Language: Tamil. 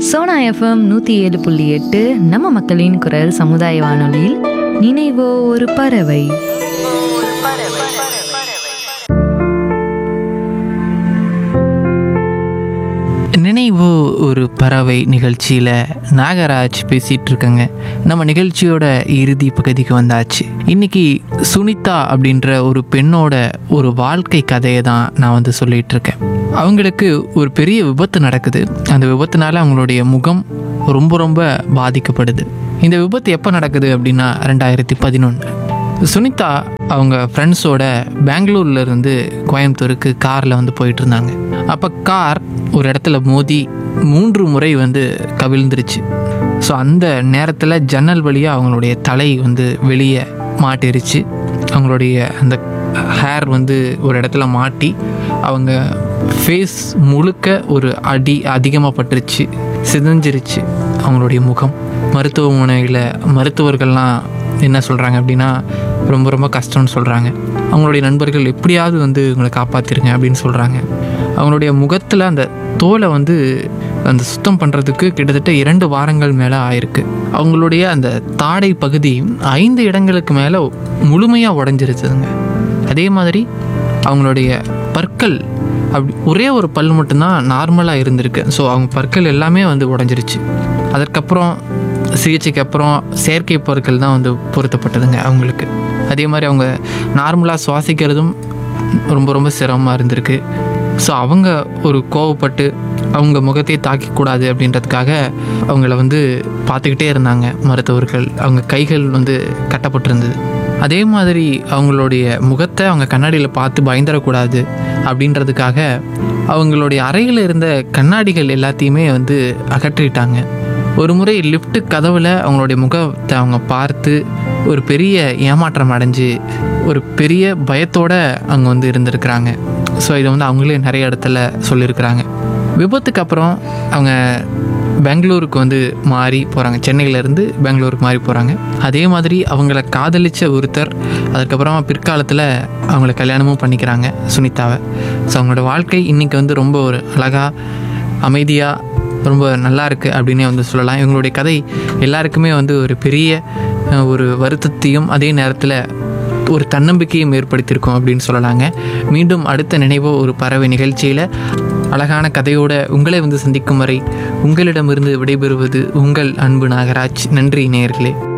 சோனா எஃப்எம் நூற்றி ஏழு புள்ளி எட்டு நம்ம மக்களின் குரல் சமுதாய வானொலியில் நினைவோ ஒரு பறவை நினைவு ஒரு பறவை நிகழ்ச்சியில் நாகராஜ் பேசிகிட்டு இருக்கேங்க நம்ம நிகழ்ச்சியோட இறுதி பகுதிக்கு வந்தாச்சு இன்னைக்கு சுனிதா அப்படின்ற ஒரு பெண்ணோட ஒரு வாழ்க்கை கதையை தான் நான் வந்து சொல்லிட்டு இருக்கேன் அவங்களுக்கு ஒரு பெரிய விபத்து நடக்குது அந்த விபத்துனால அவங்களுடைய முகம் ரொம்ப ரொம்ப பாதிக்கப்படுது இந்த விபத்து எப்போ நடக்குது அப்படின்னா ரெண்டாயிரத்தி பதினொன்று சுனிதா அவங்க ஃப்ரெண்ட்ஸோட பெங்களூர்ல இருந்து கோயம்புத்தூருக்கு காரில் வந்து போயிட்டு இருந்தாங்க அப்போ கார் ஒரு இடத்துல மோதி மூன்று முறை வந்து கவிழ்ந்துருச்சு ஸோ அந்த நேரத்தில் ஜன்னல் வழியாக அவங்களுடைய தலை வந்து வெளியே மாட்டிருச்சு அவங்களுடைய அந்த ஹேர் வந்து ஒரு இடத்துல மாட்டி அவங்க ஃபேஸ் முழுக்க ஒரு அடி அதிகமாக பட்டுருச்சு சிதைஞ்சிருச்சு அவங்களுடைய முகம் மருத்துவமனையில் மருத்துவர்கள்லாம் என்ன சொல்கிறாங்க அப்படின்னா ரொம்ப ரொம்ப கஷ்டம்னு சொல்கிறாங்க அவங்களுடைய நண்பர்கள் எப்படியாவது வந்து உங்களை காப்பாற்றிருங்க அப்படின்னு சொல்கிறாங்க அவங்களுடைய முகத்தில் அந்த தோலை வந்து அந்த சுத்தம் பண்ணுறதுக்கு கிட்டத்தட்ட இரண்டு வாரங்கள் மேலே ஆயிருக்கு அவங்களுடைய அந்த தாடை பகுதி ஐந்து இடங்களுக்கு மேலே முழுமையாக உடஞ்சிருச்சுதுங்க அதே மாதிரி அவங்களுடைய பற்கள் அப்படி ஒரே ஒரு பல் மட்டும்தான் நார்மலாக இருந்திருக்கு ஸோ அவங்க பற்கள் எல்லாமே வந்து உடஞ்சிருச்சு அதற்கப்புறம் சிகிச்சைக்கு அப்புறம் செயற்கை பொருட்கள் தான் வந்து பொருத்தப்பட்டதுங்க அவங்களுக்கு அதே மாதிரி அவங்க நார்மலாக சுவாசிக்கிறதும் ரொம்ப ரொம்ப சிரமமாக இருந்திருக்கு ஸோ அவங்க ஒரு கோவப்பட்டு அவங்க முகத்தை தாக்கக்கூடாது அப்படின்றதுக்காக அவங்கள வந்து பார்த்துக்கிட்டே இருந்தாங்க மருத்துவர்கள் அவங்க கைகள் வந்து கட்டப்பட்டிருந்தது அதே மாதிரி அவங்களுடைய முகத்தை அவங்க கண்ணாடியில் பார்த்து பயந்துடக்கூடாது அப்படின்றதுக்காக அவங்களுடைய அறையில் இருந்த கண்ணாடிகள் எல்லாத்தையுமே வந்து அகற்றிட்டாங்க ஒரு முறை லிஃப்ட் கதவில் அவங்களுடைய முகத்தை அவங்க பார்த்து ஒரு பெரிய ஏமாற்றம் அடைஞ்சு ஒரு பெரிய பயத்தோட அங்கே வந்து இருந்திருக்கிறாங்க ஸோ இதை வந்து அவங்களே நிறைய இடத்துல சொல்லியிருக்கிறாங்க விபத்துக்கு அப்புறம் அவங்க பெங்களூருக்கு வந்து மாறி போகிறாங்க சென்னையிலேருந்து பெங்களூருக்கு மாறி போகிறாங்க அதே மாதிரி அவங்கள காதலிச்ச ஒருத்தர் அதுக்கப்புறமா பிற்காலத்தில் அவங்கள கல்யாணமும் பண்ணிக்கிறாங்க சுனிதாவை ஸோ அவங்களோட வாழ்க்கை இன்றைக்கி வந்து ரொம்ப ஒரு அழகாக அமைதியாக ரொம்ப நல்லா இருக்குது அப்படின்னே வந்து சொல்லலாம் இவங்களுடைய கதை எல்லாருக்குமே வந்து ஒரு பெரிய அஹ், ஒரு வருத்தத்தையும் அதே நேரத்தில் ஒரு தன்னம்பிக்கையும் ஏற்படுத்தியிருக்கோம் அப்படின்னு சொல்லலாங்க மீண்டும் அடுத்த நினைவோ ஒரு பறவை நிகழ்ச்சியில் அழகான கதையோட உங்களை வந்து சந்திக்கும் வரை உங்களிடமிருந்து விடைபெறுவது உங்கள் அன்பு நாகராஜ் நன்றி நேயர்களே